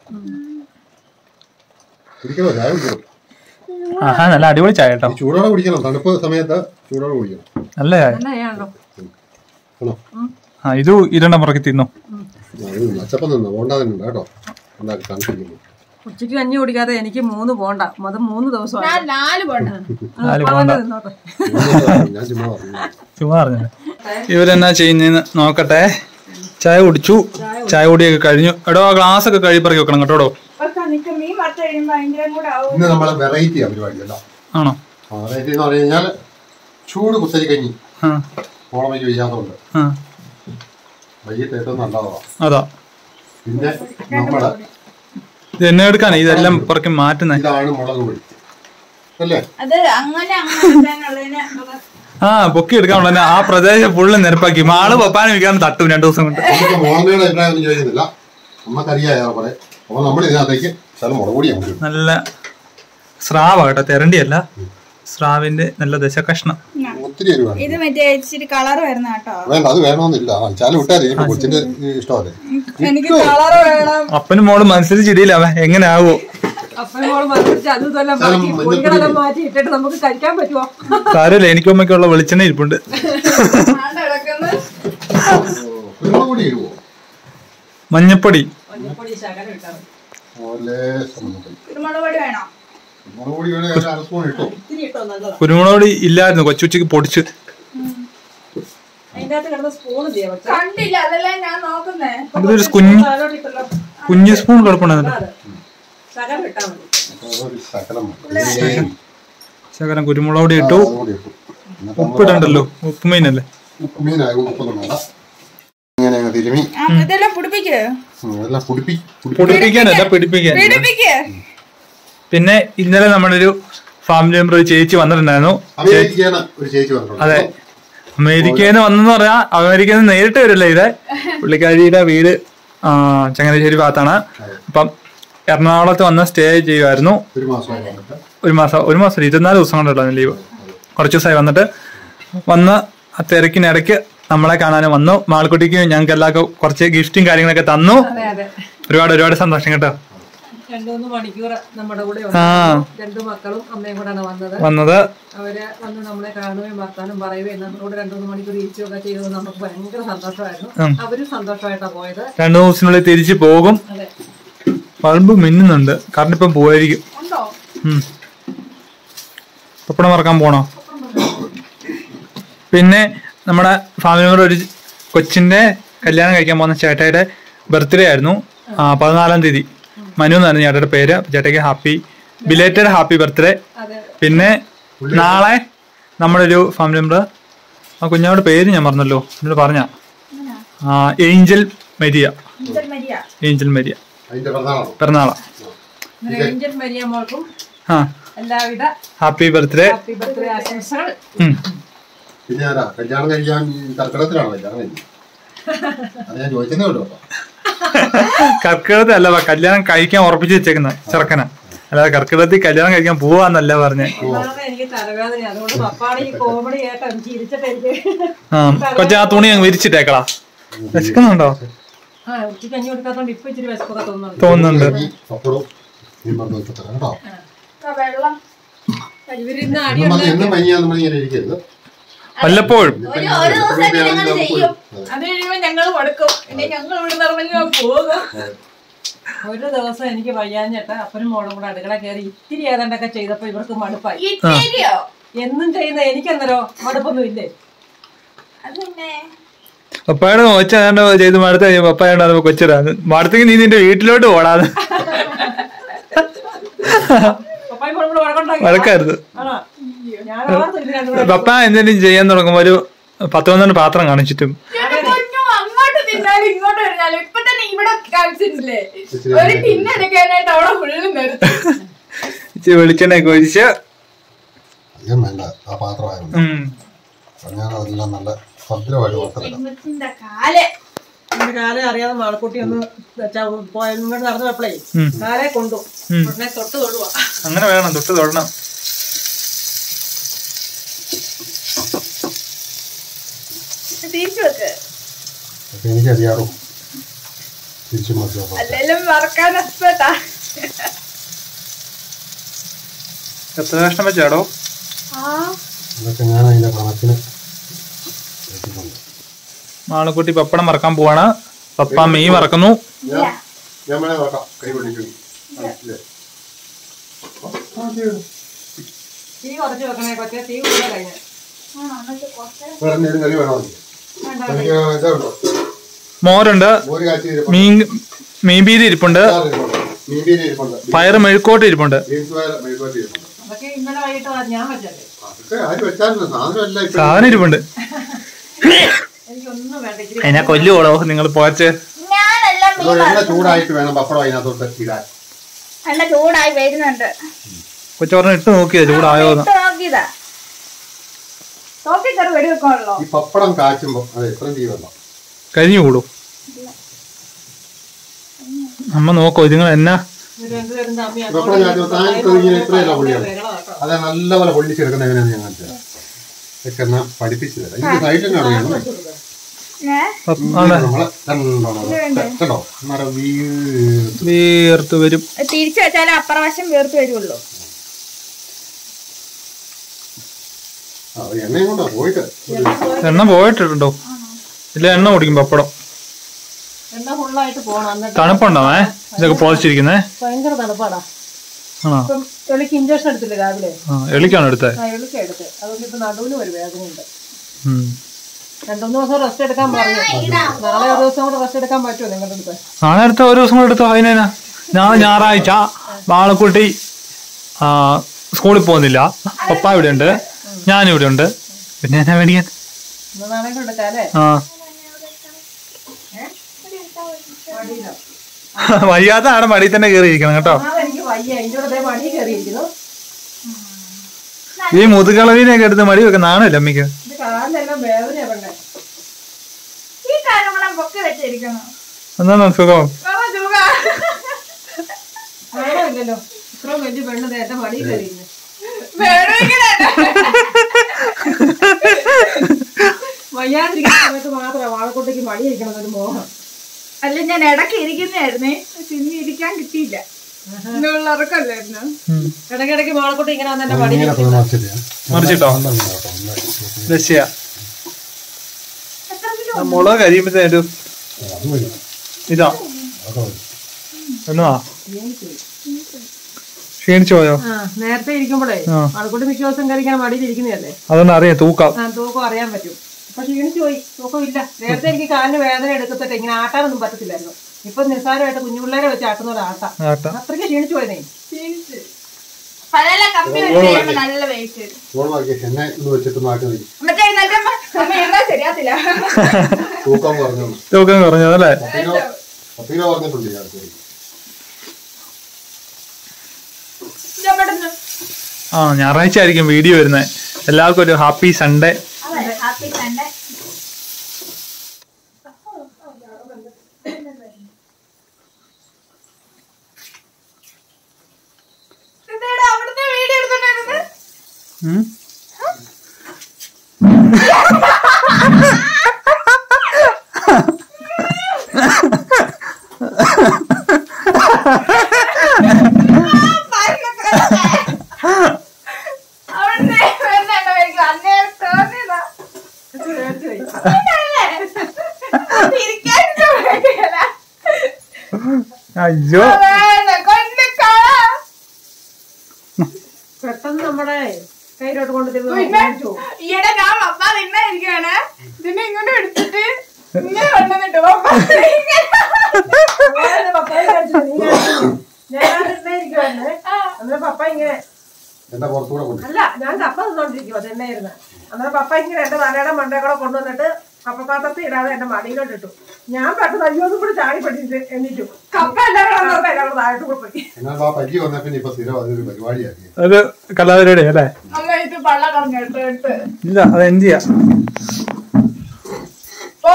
Speaker 3: കുടിക്കണോ ചായ കുടിക്കണം
Speaker 2: ആഹാ നല്ല അടിപൊളി ചായ കേട്ടോ
Speaker 3: ഈ ചൂടോടെ കുടിക്കണം തണുപ്പ് സമയത്ത് ചൂടോടെ കുടിക്കണം
Speaker 2: നല്ല ചായ
Speaker 1: നല്ല ചെയ്യാണല്ലോ
Speaker 3: ആണോ
Speaker 2: ആ ഇത് ഇരണ്ട മുറക്കി തിന്നു
Speaker 3: അത് നച്ചപ്പം നിന്ന് പോണ്ടാതെ ഉണ്ട് കേട്ടോ ഉണ്ടാക്കി കാണിച്ചിരിക്കുന്നു
Speaker 1: ഉച്ചയ്ക്ക് കഞ്ഞി കുടിക്കാതെ എനിക്ക് മൂന്ന് പോണ്ട അത് മൂന്ന് ദിവസമായി
Speaker 4: ഞാൻ നാല് പോണ്ട
Speaker 2: നാല്
Speaker 1: പപ്പ
Speaker 2: പോണ്ട.
Speaker 1: തന്നെ തിന്നോട്ടെ.
Speaker 3: ഞാൻ ചുമ്മാ പറഞ്ഞു
Speaker 2: ചുമ്മാ പറഞ്ഞത് ഇവരെന്നാ ചെയ്യുന്നതെന്ന് നോക്കട്ടെ ചായ കുടിച്ചു ചായ കുടിയൊക്കെ കഴിഞ്ഞു എടോ ആ ഗ്ലാസ് ഒക്കെ കഴുകി പറക്കി വെക്കണം കേട്ടോടോ
Speaker 4: ഒക്കെ നിൽക്കും മീൻ വറുത്ത് കഴിയുമ്പോ അതിന്റെ കൂടെ ആവും
Speaker 3: ഇന്ന് നമ്മളെ വെറൈറ്റി പരിപാടിയല്ല
Speaker 2: ആണോ
Speaker 3: വെറൈറ്റി എന്ന് പറഞ്ഞു കഴിഞ്ഞാൽ ചൂട് കുത്തരി കഞ്ഞി
Speaker 2: ആ
Speaker 3: ഓണമയ്ക്ക് വയ്യാത്തതുണ്ട്
Speaker 2: ആ
Speaker 3: വൈകിട്ട് ഏറ്റവും നല്ലതാണ്
Speaker 2: അതാ
Speaker 3: പിന്നെ നമ്മള്
Speaker 2: ഇത് എന്നെ എടുക്കാനാ ഇതെല്ലാം പുറകെ മാറ്റുന്നേ
Speaker 3: ഇതാണ് മുളക് പൊടി അല്ലേ
Speaker 4: അത് അങ്ങനെ അങ്ങനെ
Speaker 2: ആ പൊക്കി എടുക്കാനുള്ള ആ പ്രദേശം ഫുള്ള് നിരപ്പാക്കി മാള് പപ്പാനെ വിൽക്കാൻ തട്ടും രണ്ടു ദിവസം കൊണ്ട്
Speaker 3: നമുക്ക് മുളകയുടെ അഭിപ്രായം ഒന്നും ചോദിക്കുന്നില്ല നമുക്കറിയാം ഏറെക്കുറെ അപ്പൊ നമ്മൾ ഇതിനകത്തേക്ക് ചില മുളക് പൊടി നമുക്ക് ഇടും.
Speaker 2: നല്ല സ്രാവ കേട്ടോ തെരണ്ടിയല്ല സ്രാവിന്റെ നല്ല ദശകഷ്ണം
Speaker 3: ഒത്തിരി എരിവാണ്
Speaker 4: ഇത് മറ്റേ ഇച്ചിരി കളർ വരുന്ന കേട്ടോ
Speaker 3: വേണ്ട അത് വേണമെന്നില്ല ആ, ചാല വിട്ടാലേ ഇപ്പൊ കൊച്ചിന്റെ ഇഷ്ടമല്ലേ
Speaker 4: എനിക്ക് കളർ വേണം
Speaker 2: അപ്പനും മോളും മനസ്സിൽ ചിരിയില്ല അവൻ എങ്ങനെ ആവോ
Speaker 1: അപ്പനും മോള് മറിച്ച് അതും ഇതെല്ലാം മാറ്റി പൊടികളെല്ലാം മാറ്റി ഇട്ടിട്ട് നമുക്ക് കഴിക്കാൻ പറ്റുമോ
Speaker 2: സാരമില്ല എനിക്കും അമ്മയ്ക്കുള്ള വെളിച്ചെണ്ണ ഇരിപ്പുണ്ട്
Speaker 4: ആണ്ട് കിടക്കുന്നത്
Speaker 3: കുരുമുളക് പൊടി ഇടുവോ
Speaker 2: മഞ്ഞപ്പൊടി
Speaker 1: മഞ്ഞപ്പൊടി ശകലം ഇട്ടാൽ മതി.
Speaker 3: അതുപോലെ സമൂഹത്തിൽ
Speaker 4: കുരുമുളക് പൊടി വേണം
Speaker 3: മുളക് പൊടി വേണേ ഒരു അര സ്പൂൺ ഇട്ടോ
Speaker 1: ഇത്തിരി ഇട്ടോ നല്ലതാ
Speaker 2: കുരുമുളക് പൊടി ഇല്ലായിരുന്നു കൊച്ചുച്ചക്ക് പൊടിച്ച്
Speaker 1: അതിന്റെ അകത്ത് കിടന്ന സ്പൂൺ ഇല്ലേ വെച്ച
Speaker 4: കണ്ടില്ല അതല്ലേ ഞാൻ നോക്കുന്നേ
Speaker 2: ഇതൊരു കുഞ്ഞ്
Speaker 1: താഴോട്ടിട്ടല്ലോ
Speaker 2: കുഞ്ഞ് സ്പൂൺ കിടപ്പുണ്ടായിരുന്നു
Speaker 1: അതെ ശകലം ഇട്ടാൽ മതി
Speaker 3: അപ്പൊ ഒരു ശകലം മതി. ശേഷം
Speaker 2: ശകലം കുരുമുളക് പൊടി ഇട്ടു
Speaker 3: അതും കൂടി ഇട്ടു എന്നിട്ട്
Speaker 2: ഉപ്പിടണ്ടല്ലോ ഉപ്പുമീനല്ലേ
Speaker 3: ഉപ്പ് മീനായ ഉപ്പൊന്നും വേണ്ട ഇങ്ങനെ അങ്ങ് തിരുമി
Speaker 4: ആ, ഇതെല്ലാം പിടിപ്പിക്ക്
Speaker 3: ഉം, എല്ലാം പൊടിപ്പി പൊടിപ്പി
Speaker 2: പൊടിപ്പിക്കാനല്ല പിടിപ്പിക്കാൻ
Speaker 4: പിടിപ്പിക്ക്
Speaker 2: പിന്നെ ഇന്നലെ നമ്മുടെ ഒരു ഫാമിലി മെമ്പർ ഒരു ചേച്ചി വന്നിട്ടുണ്ടായിരുന്നു
Speaker 3: അമേരിക്കയാണ് ഒരു ചേച്ചി വന്നിട്ടുണ്ട്
Speaker 2: അതെ അമേരിക്കയിൽ നിന്ന് വന്നെന്ന് പറഞ്ഞാൽ അമേരിക്കയിൽ നിന്ന് നേരിട്ട് വരില്ല ഇത് പുള്ളിക്കാരിയുടെ വീട് ആ, ചങ്ങനാശ്ശേരി ഭാഗത്താണ് അപ്പം എറണാകുളത്ത് വന്ന് സ്റ്റേ ചെയ്യുമായിരുന്നു
Speaker 3: ഒരു മാസമായി വന്നിട്ട്
Speaker 2: ഒരു മാസം ഒരു മാസം ഇരുപത്തിനാല് ദിവസം കൊണ്ടുള്ള ലീവ് കുറച്ച് ദിവസമായി വന്നിട്ട് വന്ന് ആ തിരക്കിനിടയ്ക്ക് നമ്മളെ കാണാനും വന്നു മാൾക്കുട്ടിക്ക് ഞങ്ങൾക്ക് എല്ലാവർക്കും കുറച്ച് ഗിഫ്റ്റും കാര്യങ്ങളൊക്കെ തന്നു
Speaker 1: അതെ അതെ
Speaker 2: ഒരുപാട് ഒരുപാട് സന്തോഷം കേട്ടോ
Speaker 1: രണ്ടു മൂന്ന് മണിക്കൂർ നമ്മുടെ കൂടെ
Speaker 2: ആ
Speaker 1: ഉണ്ട് രണ്ടു മക്കളും അമ്മയും കൂടെയാണ് വന്നത്
Speaker 2: വന്നത്
Speaker 1: അവര് വന്ന് നമ്മളെ കാണുകയും വർത്താനം പറയുകയും നമ്മളോട് രണ്ടു മൂന്ന് മണിക്കൂർ ഇരിക്കുകയൊക്കെ ചെയ്തത് നമുക്ക് ഭയങ്കര സന്തോഷമായിരുന്നു
Speaker 2: ഉം.
Speaker 1: അവരും സന്തോഷമായിട്ടാണ് പോയത്
Speaker 2: രണ്ടു ദിവസത്തിനുള്ളിൽ തിരിച്ചു പോകും
Speaker 1: അതെ
Speaker 2: ബൾബ് മിന്നുന്നുണ്ട് കാരണം ഇപ്പം പോയിരിക്കും
Speaker 4: ഉണ്ടോ
Speaker 2: ഉം. പപ്പടം മറക്കാൻ പോണോ പിന്നെ നമ്മുടെ ഫാമിലിയോട് ഒരു കൊച്ചിന്റെ കല്യാണം കഴിക്കാൻ പോകുന്ന ചേട്ടായുടെ ബർത്ത്ഡേ ആയിരുന്നു ആ, പതിനാലാം തീയതി മനു എന്നായിരുന്നു ചേട്ടയുടെ പേര് അപ്പൊ ചേട്ടയ്ക്ക് ഹാപ്പി ബിലേറ്റഡ് ഹാപ്പി ബർത്ത്ഡേ
Speaker 1: അതെ
Speaker 2: പിന്നെ നാളെ നമ്മുടെ ഒരു ഫാമിലി മെമ്പർ ആ കുഞ്ഞാവിടെ പേര് ഞാൻ പറഞ്ഞല്ലോ എന്നോട് പറഞ്ഞ ഏഞ്ചൽ മരിയ
Speaker 4: ഇതൽ മരിയ
Speaker 2: ഏഞ്ചൽ മരിയ
Speaker 3: അതിന്റെ പ്രധാനമാണ്
Speaker 2: പിറന്നാളാ
Speaker 1: ഏഞ്ചൽ മരിയ മോൾക്കും
Speaker 2: ആ
Speaker 1: എല്ലാവിധ
Speaker 2: ഹാപ്പി ബർത്ത്ഡേ
Speaker 1: ഹാപ്പി ബർത്ത്ഡേ ആശംസകൾ
Speaker 2: ഉം
Speaker 3: പിന്നെ ആരാ കല്യാണം കഴിക്കാൻ ഈ കർക്കിടകത്തിലാണ് കല്യാണം കഴിക്കുന്നത് അത് ഞാൻ ചോദിച്ചതേ ഉള്ളൂ കേട്ടോ
Speaker 2: കർക്കിടകത്തിൽ അല്ല വാ, കല്യാണം കഴിക്കാൻ ഉറപ്പിച്ച് വെച്ചേക്കുന്ന ചെറുക്കന അല്ലാതെ കർക്കിടകത്തിൽ കല്യാണം കഴിക്കാൻ പോവാന്നല്ല പറഞ്ഞേ
Speaker 1: ഒന്നാമത് എനിക്ക് തലവേദന അതുകൊണ്ട് പപ്പാടെ ഈ കോമഡി കേട്ടോ എനിക്ക് ചിരിച്ചിട്ട് എനിക്ക്
Speaker 2: ആ കൊച്ചെ ആ തുണി അങ്ങ് വിരിച്ചിട്ടേക്കളാ വിശക്കുന്നുണ്ടോ
Speaker 1: ആ ഉച്ചയ്ക്ക് കഞ്ഞി കൊടുക്കാത്തോണ്ട് ഇപ്പൊ ഇച്ചിരി വിശപ്പൊക്കെ തോന്നുന്നുണ്ട്
Speaker 2: തോന്നുന്നുണ്ട്
Speaker 3: ഈ പപ്പടവും മീൻ പറഞ്ഞു വെച്ചിട്ട് കേട്ടോ
Speaker 4: ഇതാ വെള്ളം
Speaker 1: ഇവരിന്ന് അടി
Speaker 3: നമ്മൾ എന്നും പനിയാന്ന് നമ്മൾ ഇങ്ങനെ ഇരിക്കരുത്
Speaker 2: വല്ലപ്പോഴും
Speaker 4: ഒരു ഒരു ദിവസം ഞങ്ങൾ ചെയ്യും അത് കഴിയുമ്പോ ഞങ്ങൾ കൊടുക്കും പിന്നെ ഞങ്ങൾ ഇവിടെ നിറഞ്ഞു പോകും
Speaker 1: ഒരു ദിവസം എനിക്ക് വയ്യാഞ്ഞിട്ട് അപ്പനും മോളും കൂടെ അടുക്കള കയറി ഇത്തിരി ഏതാണ്ടൊക്കെ ചെയ്തപ്പോ ഇവർക്ക് മടുപ്പായി
Speaker 4: ഇത്തിരിയോ
Speaker 1: എന്നും ചെയ്യുന്ന എനിക്കെന്നരോ മടുപ്പൊന്നും ഇല്ലേ
Speaker 4: അത് പിന്നെ
Speaker 2: പപ്പായുടെ ഒച്ച ഏതാണ്ട് ചെയ്ത് മടുത്ത കഴിഞ്ഞ പപ്പായോട് അത് കൊച്ചിടാന്ന് മടുത്തെങ്കിൽ നീ നിന്റെ വീട്ടിലോട്ട് ഓടാതെ
Speaker 1: പപ്പായും മോളും കൂടെ വഴക്കുണ്ടാക്കി
Speaker 2: വഴക്കരുത്
Speaker 1: ആണോ ഞാൻ ഓർത്തു ഇത് രണ്ടും കൂടെ
Speaker 2: പപ്പ എന്തെങ്കിലും ചെയ്യാൻ തുടങ്ങുമ്പോ ഒരു പത്ത് പന്ത്രണ്ട് പാത്രം കാണിച്ചിട്ടും
Speaker 4: എന്റെ പൊന്നോ, അങ്ങോട്ട് തിന്നാലും ഇങ്ങോട്ട് വരുന്നാലും ഇപ്പൊ തന്നെ ഇവിടെ കാണിച്ചിട്ടില്ലേ ഒരു ടിന്നെടുക്കാനായിട്ട് അവിടെ ഫുള്ള് നിർത്തി
Speaker 2: ഇച്ചിരി വെളിച്ചെണ്ണയൊക്കെ ഒഴിച്ച്
Speaker 3: അധികം വേണ്ട ആ പാത്രമായിരുന്നു
Speaker 2: ഉം.
Speaker 3: ഞാൻ അതെല്ലാം നല്ല ഭദ്രമായിട്ട് വറുത്തെടുക്കാം
Speaker 4: ഇന്നത്തിന്റെ കാല്
Speaker 1: എന്റെ കാലം അറിയാതെ മാളക്കുട്ടി ഒന്ന് വെച്ചാ പോയ ഇങ്ങോട്ട് നടന്നു വെപ്പളേ
Speaker 2: ഉം.
Speaker 1: കാലെ കൊണ്ടു
Speaker 2: ഉം.
Speaker 1: ഉടനെ തൊട്ട് തൊടുവാ
Speaker 2: അങ്ങനെ വേണം തൊട്ട് തൊടണം
Speaker 4: തിരിച്ചു വെക്ക്
Speaker 3: അപ്പൊ എനിക്കറിയാറും തിരിച്ചു മറിച്ചോ
Speaker 4: അല്ലെങ്കിലും വറക്കാൻ എക്സ്പെർട്ടാ
Speaker 2: എത്ര കഷ്ണം വെച്ചാടോ
Speaker 3: അതൊക്കെ ഞാൻ അതിന്റെ കണക്കിന് വെച്ചിട്ടുണ്ട്
Speaker 2: മാളക്കുട്ടി പപ്പടം മറക്കാൻ പോവാണ് പപ്പ മീൻ മറക്കുന്നു
Speaker 3: ഞാൻ ഞാൻ വേണേ നോക്കാം കൈ പിടിക്കുന്നു ഇല്ലേ?
Speaker 1: തീ കുറച്ച് വെക്കണേ കൊച്ചെ തീ കൂടുതൽ കഴിഞ്ഞ
Speaker 3: വേറെ എന്തെങ്കിലും കറി വേണോ എനിക്ക് ഇതുണ്ടോ
Speaker 2: മോരുണ്ട്
Speaker 3: മോര് കാച്ചി ഇരിപ്പുണ്ട്
Speaker 2: മീൻ മീൻ പീരി ഇരിപ്പുണ്ട്
Speaker 3: അച്ചാർ ഇരിപ്പുണ്ട് മീൻ പീരി ഇരിപ്പുണ്ട്
Speaker 2: പയറ് മെഴുക്കോട്ട് ഇരിപ്പുണ്ട്
Speaker 3: ബീൻസ് പയർ മെഴുകുവരട്ടി ഇരിപ്പുണ്ട്
Speaker 1: അതൊക്കെ ഇന്നലെ വൈകിട്ട് ഞാൻ വെച്ചല്ലേ
Speaker 3: അതൊക്കെ ആര് വെച്ചാലും സാധനമല്ല ഇപ്പൊ
Speaker 2: സാധനം ഇരിപ്പുണ്ട്
Speaker 1: എനിക്കൊന്നും വേണ്ട ഇച്ചിരി
Speaker 2: അതിനെ കൊല്ലുവോളോ നിങ്ങൾ പോച്ച്
Speaker 4: ഞാനെല്ലാം
Speaker 3: ഇപ്പൊ എണ്ണ ചൂടായിട്ട് വേണം പപ്പടം അതിനകത്തോട്ട് ഇടാൻ
Speaker 4: നല്ല ചൂടായി വരുന്നുണ്ട്
Speaker 2: കൊച്ചോറിന് ഇട്ട് നോക്കിയതാ ചൂടായോന്ന്
Speaker 4: ഇട്ട് നോക്കിയതാ തോക്കി കറി വെടി വെക്കാണല്ലോ
Speaker 3: ഈ പപ്പടം കാച്ചുമ്പോ അത് എത്രയും തീ വെള്ളം
Speaker 2: കരിഞ്ഞു കൂടും അമ്മ നോക്കോ ഇതുങ്ങൾ എന്നാ
Speaker 1: ഇത് രണ്ടുപേരും തമ്മി
Speaker 3: പപ്പടം കാച്ചുമ്പോ താൻ ഇത്ര ഇങ്ങനെ ഇത്രയല്ല പൊള്ളിയാണ് അത് നല്ലപോലെ പൊള്ളിച്ചെടുക്കുന്ന എങ്ങനെയാന്ന് ഞാൻ കാണിച്ചത് ഇതൊക്കെ എന്നാ പഠിപ്പിച്ചു തരാം ഇതിന്റെ സൈഡിൽ അറിയണം
Speaker 4: ഏ
Speaker 2: പപ്പ- ആടെ
Speaker 3: നമ്മളെ കണ്ടോ കണ്ടോ നമ്മുടെ വീട്
Speaker 2: വീർത്ത് വരും
Speaker 4: തിരിച്ചു വെച്ചാലേ അപ്പുറവശം വീർത്ത് വരുള്ളൂ
Speaker 3: ആ എണ്ണയും കൊണ്ടാ പോയിട്ട്
Speaker 2: എണ്ണ പോയിട്ടുണ്ടോ ഇല്ല എണ്ണ കുടിക്കും പപ്പടം
Speaker 1: എണ്ണ ഫുള്ളായിട്ട് പോണം എന്നിട്ട്
Speaker 2: തണുപ്പുണ്ടാവേ ഇതൊക്കെ പൊളിച്ചിരിക്കുന്നേ
Speaker 1: ഭയങ്കര തണുപ്പാടാ
Speaker 2: ആണോ
Speaker 1: ഇപ്പം എളിക്ക് ഇഞ്ചക്ഷൻ എടുത്തില്ലേ രാവിലെ
Speaker 2: ആ എളിക്കാണ് എടുത്തേ
Speaker 1: ആ എളിക്ക എടുത്ത് അതുകൊണ്ട് ഇപ്പൊ നടുവിന് ഒരു വേദനയുണ്ട്
Speaker 2: ഉം.
Speaker 1: രണ്ടുമൂന്ന് ദിവസം റെസ്റ്റ് എടുക്കാൻ പറഞ്ഞു നാളെ ഒരു ദിവസം കൂടെ റെസ്റ്റ് എടുക്കാൻ പറ്റുമോ നിങ്ങളുടെ അടുത്ത്
Speaker 2: നാളെ അടുത്ത ഒരു ദിവസം കൂടെ എടുത്തോ അതിനാ നാളെ ഞായറാഴ്ച ബാളക്കുട്ടി ആ, സ്കൂളിൽ പോകുന്നില്ല പപ്പ ഇവിടെ ഉണ്ട് ഞാനിവിടെ ഉണ്ട് പിന്നെ എന്നാ മേടിക്കാൻ
Speaker 1: ഇന്ന് നാളെ കൂടെ എടുക്കാം അല്ലേ
Speaker 2: ആ വയ്യാത്ത ആടെ മടിയിൽ തന്നെ കയറിയിരിക്കണം കേട്ടോ
Speaker 1: നാളെ എനിക്ക് വയ്യ അതിൻ്റെ കൂടെ ദേ മടി കയറിയിരിക്കുന്നു
Speaker 2: ഈ മുതുകളവിനെയൊക്കെ എടുത്ത് മടി വെക്കുന്ന ആണല്ലോ അമ്മയ്ക്ക്
Speaker 1: ഇത് കാലിലെല്ലാം വേദനയാ പെണ്ണെ
Speaker 4: ഈ കാലം പൊക്കി വെച്ചിരിക്കുന്നു
Speaker 2: എന്നാ സുഖം
Speaker 4: ആ, സുഖ.
Speaker 1: കാണാമില്ലല്ലോ ഇത്രയും വലിയ പെണ്ണ് ദേ എന്റെ മടി കയറിയിരുന്നു
Speaker 4: വേണമെങ്കിൽ
Speaker 1: വയ്യാതിരിക്കുന്ന സമയത്ത് മാത്രമാണ് വാഴക്കുട്ടിക്ക് മടി ഇരിക്കണം എന്നൊരു മോഹം
Speaker 4: അല്ല ഞാൻ ഇടയ്ക്ക് ഇരിക്കുന്നതായിരുന്നേ പക്ഷെ ഇനി ഇരിക്കാൻ കിട്ടിയില്ല ഇന്നുള്ള ഉറക്കല്ലായിരുന്നു
Speaker 2: ഉം.
Speaker 1: ഇടയ്ക്കിടയ്ക്ക് വാഴക്കുട്ടി ഇങ്ങനെ വന്നെ മടി
Speaker 3: ഇങ്ങനെ പോയി മറിച്ചില്ല
Speaker 2: മറിച്ചിട്ടോ ലക്ഷ്യ മുളക് കരിയുമ്പത്തേനും
Speaker 3: അത് മതി
Speaker 2: ഇതാ
Speaker 3: അതൊക്കെ മതി
Speaker 2: എന്നതാ ക്ഷീണിച്ചു പോയോ
Speaker 1: ആ നേരത്തെ ഇരിക്കുമ്പോഴേ
Speaker 2: ആ.
Speaker 1: വാഴക്കുട്ടി മിക്ക ദിവസം കഴിക്കാൻ മടിയിൽ ഇരിക്കുന്നതല്ലേ
Speaker 2: അതൊന്നും അറിയാം തൂക്കാം
Speaker 1: ആ തൂക്കം അറിയാൻ പറ്റും അപ്പൊ ക്ഷീണിച്ചു പോയി തൂക്കം ഇല്ല നേരത്തെ എനിക്ക് കാലിന് വേദന എടുക്കത്തിട്ട് ഇങ്ങനെ ആട്ടാനൊന്നും പറ്റത്തില്ലായിരുന്നു ഇപ്പൊ നിസ്സാരമായിട്ട് കുഞ്ഞുപിള്ളേരെ വെച്ച് ആട്ടുന്ന പോലെ ആട്ടാം
Speaker 2: ആട്ടാ
Speaker 1: അത്രയ്ക്ക് ക്ഷീണിച്ചു പോയതേ
Speaker 4: പഴയ കമ്പി വെച്ച് കഴിയുമ്പോ നല്ല വെയിറ്റ്
Speaker 3: ഫോൺ നോക്കി എന്നെ ഇത് വെച്ചിട്ട് മാറ്റി നോക്കി
Speaker 4: മറ്റേ നല്ല അമ്മ എന്താ ശരിയാത്തില്ല
Speaker 3: തൂക്കം പറഞ്ഞു
Speaker 2: തൂക്കം കുറഞ്ഞതല്ലേ
Speaker 3: പത്തിനോ പത്തിനോ പറഞ്ഞിട്ടുണ്ട് ഞാൻ അടുത്ത്.
Speaker 4: ഞാൻ പെട്ടെന്ന്
Speaker 2: ആ ഞായറാഴ്ച ആയിരിക്കും വീഡിയോ വരുന്നത് എല്ലാവർക്കും ഒരു ഹാപ്പി സൺഡേ
Speaker 4: അതെ ഹാപ്പി സൺഡേ ഇതേടാ അവിടുത്തെ വീഡിയോ എടുത്തോണ്ടിരുന്നത്
Speaker 2: ഉം.
Speaker 4: അവിടുത്തെ വരുന്നുണ്ടോ എനിക്ക് അന്നേരം തോന്നിയതാ ഇതല്ലേ? ഇരിക്കാൻ പറ്റില്ല
Speaker 2: അയ്യോ
Speaker 4: വേണ്ട, കൊല്ലിക്കള.
Speaker 1: പെട്ടെന്ന് നമ്മുടെ കയ്യിലോട്ട് കൊണ്ട് തരുന്നത്
Speaker 4: പിന്നെ ഈയിടെ ഞാൻ പപ്പ നിന്നെ ഇരിക്കുകയാണ് ഇതിനെ ഇങ്ങോട്ട് എടുത്തിട്ട് ഇങ്ങനെ കൊണ്ടുവന്നിട്ട് പപ്പ ഇങ്ങനെ.
Speaker 1: ഞാനിരിക്കുവായിരുന്നേ അന്നേരം പപ്പ ഇങ്ങനെ
Speaker 3: എന്റെ പുറത്തുകൂടെ കൊണ്ടു
Speaker 1: അല്ല ഞാൻ കപ്പ നിന്നോണ്ടിരിക്കുവാ തെന്നായിരുന്നു അന്നേരം പപ്പ ഇങ്ങനെ എന്റെ തലയുടെ മണ്ടേ കൂടെ കൊണ്ടുവന്നിട്ട് കപ്പപ്പാത്രത്തിൽ ഇടാതെ എന്റെ മടിയിലോട്ട് ഇട്ടു ഞാൻ പെട്ടെന്ന് അയ്യോന്നും കൂടി ചാടി പഠിച്ചിട്ട് എന്നിട്ടു കപ്പ എല്ലാവരും കപ്പ എല്ലാവരും താഴോട്ട് കൂടെ പോയി
Speaker 3: എന്നാൽ ആ പല്ലി വന്ന പിന്നെ ഇപ്പൊ സ്ഥിരം അതൊരു പരിപാടിയാക്കി
Speaker 2: അത് കലാപരിപാടി അല്ലേ
Speaker 4: അമ്മ ഇത് പള്ള കളഞ്ഞെടുത്ത് എടുത്ത്
Speaker 2: ഇല്ല അത് എന്ത് ചെയ്യാ
Speaker 4: പോ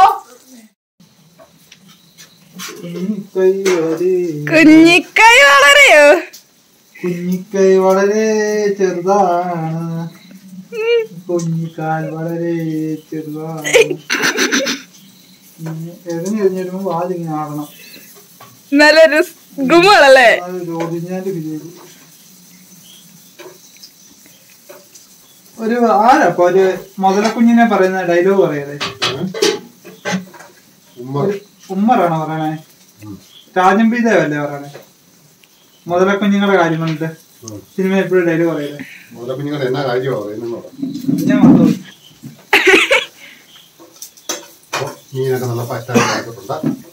Speaker 4: കുഞ്ഞിക്കൈ വളരെയോ
Speaker 2: കുഞ്ഞിക്കൈ വളരെ ചെറുതാണ് കുഞ്ഞിക്കാൽ വളരെ ചെറുതാണ് എറിഞ്ഞ് എറിഞ്ഞിടുമ്പോ വാതിങ്ങനെ ആടണം
Speaker 4: നല്ലൊരു ഗുമളല്ലേ
Speaker 2: അത് ചോദിഞ്ഞാല് വിജയിക്കും ഒരു ആരപ്പ ഒരു മുതലക്കുഞ്ഞിനെ പറയുന്ന ഡയലോഗ് പറയതേ
Speaker 3: ഉമ്മ
Speaker 2: ഉമ്മറാണോ പറയണേ രാജം പി ദേവല്ലേ പറയണേ മുതലക്കുഞ്ഞുങ്ങളുടെ കാര്യം വന്നിട്ട്
Speaker 3: ഉം.
Speaker 2: സിനിമ എപ്പോഴും ഡയലോഗ് പറയതേ
Speaker 3: മുതല കുഞ്ഞുങ്ങൾ എന്നാ കാര്യമാണ് പറയുന്നത്
Speaker 2: ഞാൻ മറന്നു
Speaker 3: മീനൊക്കെ നല്ല പറ്റാറുണ്ട്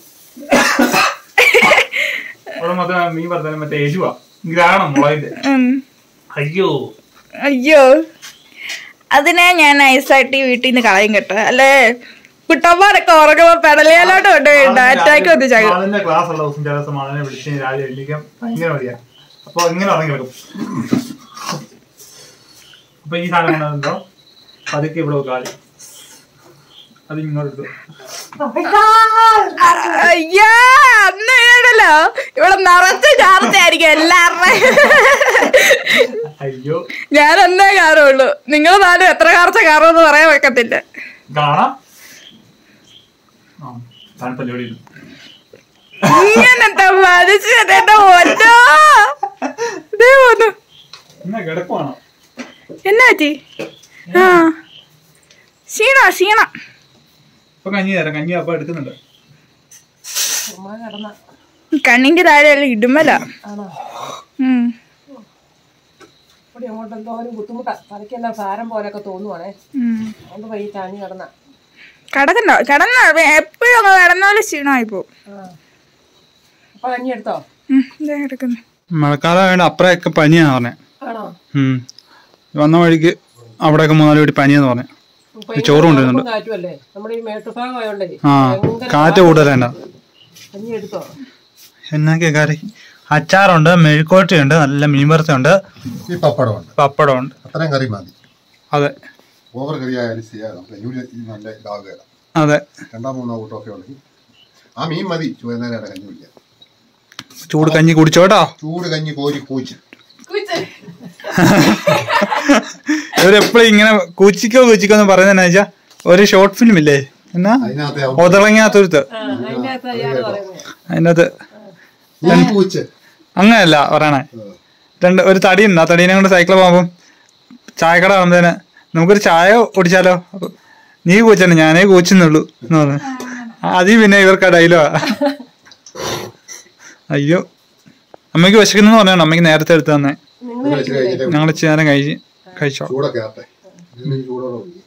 Speaker 2: അവിടെ മൊത്തം മീൻ പറഞ്ഞാലും മറ്റേ എരിവാ ഗ്രാണം മുളകിന്റെ അയ്യോ
Speaker 4: അയ്യോ അതിനെ ഞാൻ നൈസായിട്ട് ഈ വീട്ടിൽ നിന്ന് കളയും കേട്ടോ അല്ലേ കുട്ടന്മാരൊക്കെ ഉറങ്ങുമ്പോ പെടലിയാലോട്ട് കൊണ്ടുപോയിട്ടുണ്ട് അറ്റാക്ക് വന്ന് ചാകും
Speaker 2: മാളിന്റെ ക്ലാസ് ഉള്ള ദിവസം ചില ദിവസം മാളിനെ വിളിച്ച് രാവിലെ എഴുതിക്കാൻ ഭയങ്കര മടിയാ അപ്പൊ ഇങ്ങനെ ഉറങ്ങി കിടക്കും അപ്പൊ ഈ സാധനം കൊണ്ടുവന്നോ പതുക്കെ ഇവിടെ കാലി അത് ഇങ്ങോട്ട് ഇട്ടു.
Speaker 4: അയ്യോ അന്ന് വീടല്ലോ ഇവിടെ നിറച്ച് ചാർച്ചയായിരിക്കും എല്ലാവരുടെയും
Speaker 2: അയ്യോ
Speaker 4: ഞാൻ എന്നേ കാറുള്ളൂ നിങ്ങൾ നാലും എത്ര കാർച്ച കാറുമെന്ന് പറയാൻ വെക്കത്തില്ല
Speaker 2: കാണാം ആ തണുപ്പല്ലേ ഇവിടെ ഇരുന്നു.
Speaker 4: ഇങ്ങനത്തെ മനുഷ്യൻ എന്റെ ഒന്നോ ദേ വന്നു
Speaker 2: എന്നാ കിടക്കുവാണോ
Speaker 4: എന്നാ പറ്റി ആ ക്ഷീണ ക്ഷീണ
Speaker 2: ഇപ്പൊ കഞ്ഞി തരാം കഞ്ഞി അപ്പൊ എടുക്കുന്നുണ്ട്
Speaker 1: ഉമ്മ കിടന്ന
Speaker 4: കണ്ണിന്റെ താഴെ ഇടുമല
Speaker 1: ആണോ
Speaker 4: ഉം
Speaker 1: ഇവിടെ അങ്ങോട്ട് എന്തോ ഒരു ബുദ്ധിമുട്ടാ തലയ്ക്കെല്ലാം ഭാരം പോലെയൊക്കെ തോന്നുവാണേ
Speaker 4: ഉം.
Speaker 1: അതുകൊണ്ട് പോയി ചാഞ്ഞ് കിടന്ന
Speaker 4: കിടക്കണ്ട കിടന്ന എപ്പോഴും അങ്ങ് കിടന്നാലും ക്ഷീണമായി പോവും
Speaker 1: ആ അപ്പൊ കഞ്ഞി എടുത്തോ
Speaker 4: ഉം, ദേ കിടക്കുന്നു
Speaker 2: മഴക്കാലം വേണ്ട അപ്പറൊക്കെ പനിയാന്ന് പറഞ്ഞേ
Speaker 1: ആണോ
Speaker 2: ഉം. വന്ന വഴിക്ക് അവിടെയൊക്കെ മൂന്നാല് വീട്ടിൽ പനിയെന്ന് പറഞ്ഞു
Speaker 1: ഇപ്പൊ
Speaker 2: ഈ ചോറ് കൊണ്ടുവരുന്നുണ്ട്.
Speaker 1: കാറ്റുമല്ലേ നമ്മുടെ ഈ മേട്ടുഭാഗം ആയോണ്ടേ
Speaker 2: ആ
Speaker 1: ഭയങ്കര
Speaker 2: കാറ്റ് കൂടുതലേണ്ട
Speaker 1: കഞ്ഞി എടുത്തോ
Speaker 2: എന്നൊക്കെ കറി അച്ചാറുണ്ട് മെഴുക്കോട്ടയുണ്ട് നല്ല മീൻ വറുത്തുണ്ട്
Speaker 3: ഈ പപ്പടമുണ്ട്
Speaker 2: പപ്പടമുണ്ട്
Speaker 3: അത്രയും കറി മതി
Speaker 2: അതെ
Speaker 3: ഓവർ കറി ആയാലും ചെയ്യാം നമുക്ക് കഞ്ഞൂരി നല്ല ഇതാവുകയില്ല
Speaker 2: അതെ
Speaker 3: രണ്ടോ മൂന്നോ കൂട്ടമൊക്കെ ഉണ്ടെങ്കിൽ ആ മീൻ മതി ചുവന്നേരം കഞ്ഞി കുടിക്കാൻ
Speaker 2: ചൂട് കഞ്ഞി കുടിച്ചോട്ടോ
Speaker 3: ചൂട് കഞ്ഞി കോരി കൂച്ച്
Speaker 2: ഇവരെപ്പോഴും ഇങ്ങനെ കൂച്ചിക്കോ കൂച്ചിക്കോ എന്ന് പറയുന്നത് വെച്ചാ ഒരു ഷോർട്ട് ഫിലിം ഇല്ലേ എന്നാ
Speaker 3: അതിനകത്തെ
Speaker 2: ഒതളങ്ങാത്തൊരുത്ത്
Speaker 1: ആ അതിനകത്ത് അയാൾ പറയുന്നത്
Speaker 2: അതിനകത്ത്
Speaker 3: നീ കൂച്ച്
Speaker 2: അങ്ങനെയല്ല പറയണേ രണ്ട് ഒരു തടിയുണ്ട് ആ തടീനെ കൊണ്ട് സൈക്കിൾ പോകുമ്പം ചായക്കട ആകുമ്പത്തേന് നമുക്കൊരു ചായ കുടിച്ചാലോ അപ്പൊ നീ കൂച്ചന്നെ ഞാനേ കൂച്ചുന്നുള്ളൂ എന്ന് പറഞ്ഞു അതിൽ പിന്നെ ഇവർക്ക് ഡയലോഗാ അയ്യോ അമ്മയ്ക്ക് വിശക്കുന്നെന്ന് പറഞ്ഞാണ് അമ്മയ്ക്ക് നേരത്തെ എടുത്ത് തന്നെ
Speaker 3: നിങ്ങൾ വെച്ച് കഴിഞ്ഞിട്ട്
Speaker 2: ഞങ്ങൾ ഇച്ചിരി നേരം കഴിച്ച് കഴിച്ചോ
Speaker 3: ചൂടൊക്കെ ആട്ടെ ഇതിന് ചൂടോടെ കുടിക്കാം.